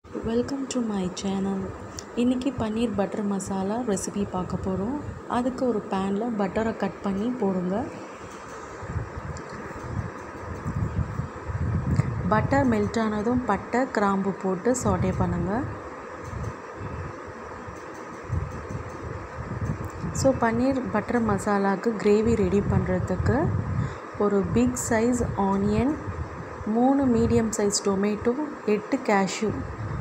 welcome to my channel இன்றைக்கி பன்னீர் butter masala recipe பார்க்க போகிறோம் அதுக்கு ஒரு பேனில் பட்டரை கட் பண்ணி போடுங்க பட்டர் மெல்ட் ஆனதும் பட்டை கிராம்பு போட்டு சாட்டே பண்ணுங்கள் ஸோ பன்னீர் பட்டர் மசாலாவுக்கு கிரேவி ரெடி பண்ணுறதுக்கு ஒரு பிக் சைஸ் ஆனியன் மூணு மீடியம் சைஸ் டொமேட்டோ எட்டு கேஷ்யூ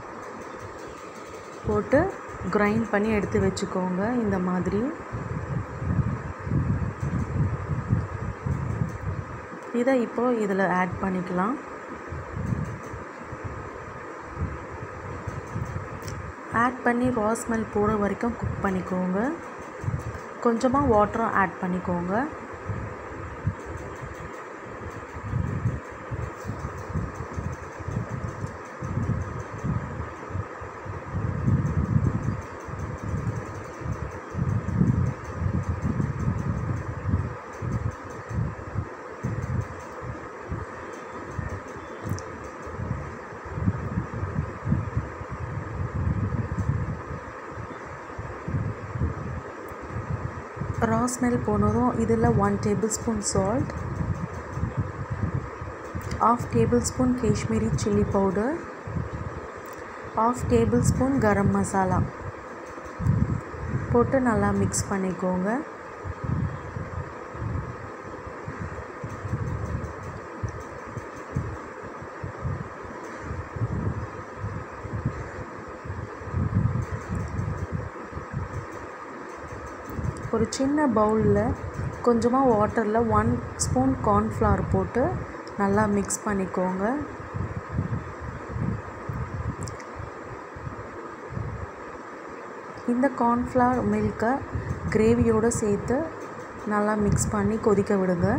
போட்டு கிரைண்ட் பண்ணி எடுத்து வச்சுக்கோங்க இந்த மாதிரி இதை இப்போது இதில் ஆட் பண்ணிக்கலாம் ஆட் பண்ணி ரா ஸ்மெல் போகிற வரைக்கும் குக் பண்ணிக்கோங்க கொஞ்சமாக வாட்டரும் ஆட் பண்ணிக்கோங்க ரா ஸ்மெல் போனதும் இதில் one tablespoon salt half tablespoon Kashmiri chilli powder half tablespoon garam masala போட்டு நல்லா மிக்ஸ் பண்ணிக்கோங்க ஒரு சின்ன பவுலில் கொஞ்சமாக வாட்டரில் ஒன் ஸ்பூன் கார்ன்ஃப்ளவர் போட்டு நல்லா மிக்ஸ் பண்ணிக்கோங்க இந்த கார்ன்ஃப்ளவர் மில்கை கிரேவியோடு சேர்த்து நல்லா மிக்ஸ் பண்ணி கொதிக்க விடுங்க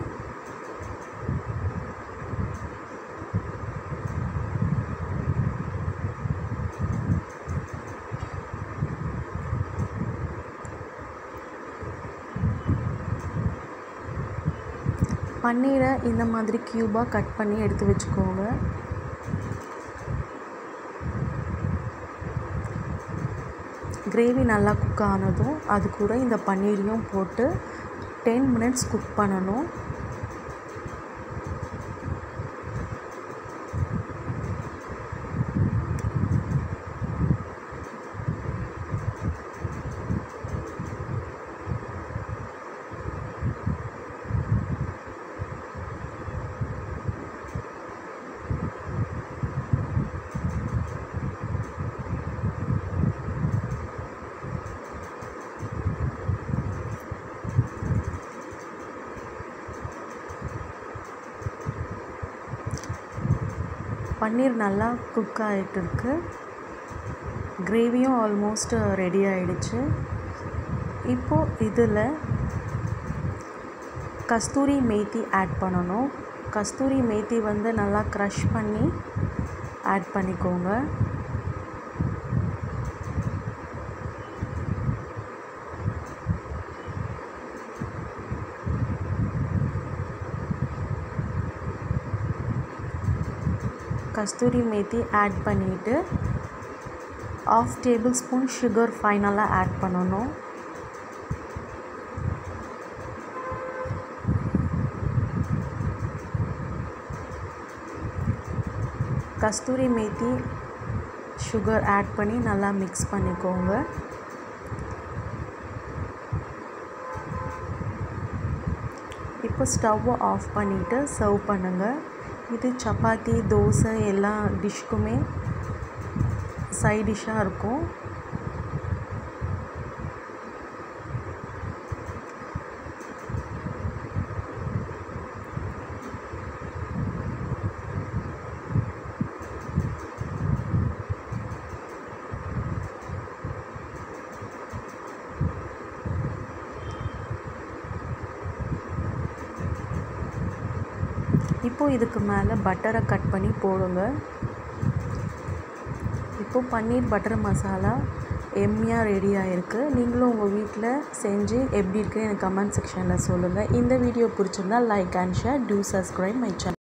பன்னீரை இந்த மாதிரி க்யூபாக கட் பண்ணி எடுத்து வச்சுக்கோங்க கிரேவி நல்லா குக் ஆனதும் அது கூட இந்த பன்னீரையும் போட்டு டென் மினிட்ஸ் குக் பண்ணணும் பன்னீர் நல்லா குக் ஆகிட்டு இருக்கு கிரேவியும் ஆல்மோஸ்ட் ரெடி ஆகிடுச்சு இப்போது இதில் கஸ்தூரி மேத்தி ஆட் பண்ணணும் கஸ்தூரி மேத்தி வந்து நல்லா க்ரஷ் பண்ணி ஆட் பண்ணிக்கோங்க கஸ்தூரி மேத்தி ஆட் பண்ணிவிட்டு ஆஃப் டேபிள் ஸ்பூன் சுகர் ஃபைனலாக ஆட் பண்ணணும் கஸ்தூரி மேத்தி சுகர் ஆட் பண்ணி நல்லா மிக்ஸ் பண்ணிக்கோங்க இப்போ ஸ்டவ்வை ஆஃப் பண்ணிவிட்டு சர்வ் பண்ணுங்கள் இது சப்பாத்தி தோசை எல்லா டிஷ்க்குமே சைட் டிஷ்ஷாக இருக்கும் இப்போது இதுக்கு மேலே பட்டரை கட் பண்ணி போடுங்க இப்போது பன்னீர் பட்டர் மசாலா எம்மியாக ரெடி ஆகிருக்கு நீங்களும் உங்கள் வீட்டில் செஞ்சு எப்படி இருக்குன்னு எனக்கு கமெண்ட் செக்ஷனில் சொல்லுங்கள் இந்த வீடியோ பிடிச்சிருந்தா like and share do subscribe my channel